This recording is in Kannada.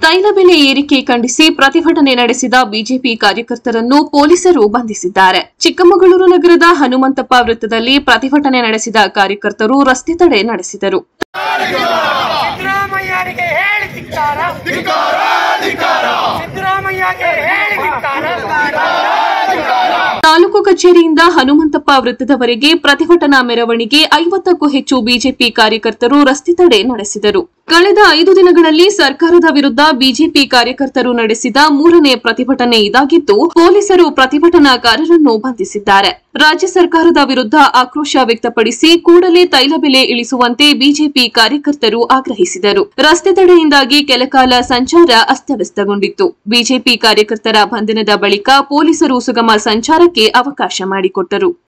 ತೈಲ ಬೆಲೆ ಏರಿಕೆ ಖಂಡಿಸಿ ಪ್ರತಿಭಟನೆ ನಡೆಸಿದ ಬಿಜೆಪಿ ಕಾರ್ಯಕರ್ತರನ್ನು ಪೊಲೀಸರು ಬಂಧಿಸಿದ್ದಾರೆ ಚಿಕ್ಕಮಗಳೂರು ನಗರದ ಹನುಮಂತಪ್ಪ ವೃತ್ತದಲ್ಲಿ ಪ್ರತಿಭಟನೆ ನಡೆಸಿದ ಕಾರ್ಯಕರ್ತರು ರಸ್ತೆ ತಡೆ ನಡೆಸಿದರು ಸಿದ್ದರಾಮಯ್ಯರಿಗೆ ಹೇಳಿ ಧಿಕ್ಕಾರ ಸಿದ್ದರಾಮಯ್ಯಗೆ ಹೇಳಿ ಧಿಕ್ಕಾರ ತಾಲೂಕು ಕಚೇರಿಯಿಂದ ಹನುಮಂತಪ್ಪ ವೃತ್ತದವರೆಗೆ ಪ್ರತಿಭಟನಾ ಮೆರವಣಿಗೆ ಐವತ್ತಕ್ಕೂ ಹೆಚ್ಚು ಬಿಜೆಪಿ ಕಾರ್ಯಕರ್ತರು ರಸ್ತೆ ತಡೆ ನಡೆಸಿದರು ಕಳೆದ ಐದು ದಿನಗಳಲ್ಲಿ ಸರ್ಕಾರದ ವಿರುದ್ಧ ಬಿಜೆಪಿ ಕಾರ್ಯಕರ್ತರು ನಡೆಸಿದ ಮೂರನೇ ಪ್ರತಿಭಟನೆ ಇದಾಗಿದ್ದು ಪೊಲೀಸರು ಪ್ರತಿಭಟನಾಕಾರರನ್ನು ಬಂಧಿಸಿದ್ದಾರೆ ರಾಜ್ಯ ಸರ್ಕಾರದ ವಿರುದ್ಧ ಆಕ್ರೋಶ ವ್ಯಕ್ತಪಡಿಸಿ ಕೂಡಲೇ ತೈಲ ಬೆಲೆ ಇಳಿಸುವಂತೆ ಬಿಜೆಪಿ ಕಾರ್ಯಕರ್ತರು ಆಗ್ರಹಿಸಿದರು ರಸ್ತೆ ತಡೆಯಿಂದಾಗಿ ಕೆಲಕಾಲ ಸಂಚಾರ ಅಸ್ತವ್ಯಸ್ತಗೊಂಡಿತ್ತು ಬಿಜೆಪಿ ಕಾರ್ಯಕರ್ತರ ಬಂಧನದ ಬಳಿಕ ಪೊಲೀಸರು ಸುಗಮ ಸಂಚಾರಕ್ಕೆ ಅವಕಾಶ ಮಾಡಿಕೊಟ್ಟರು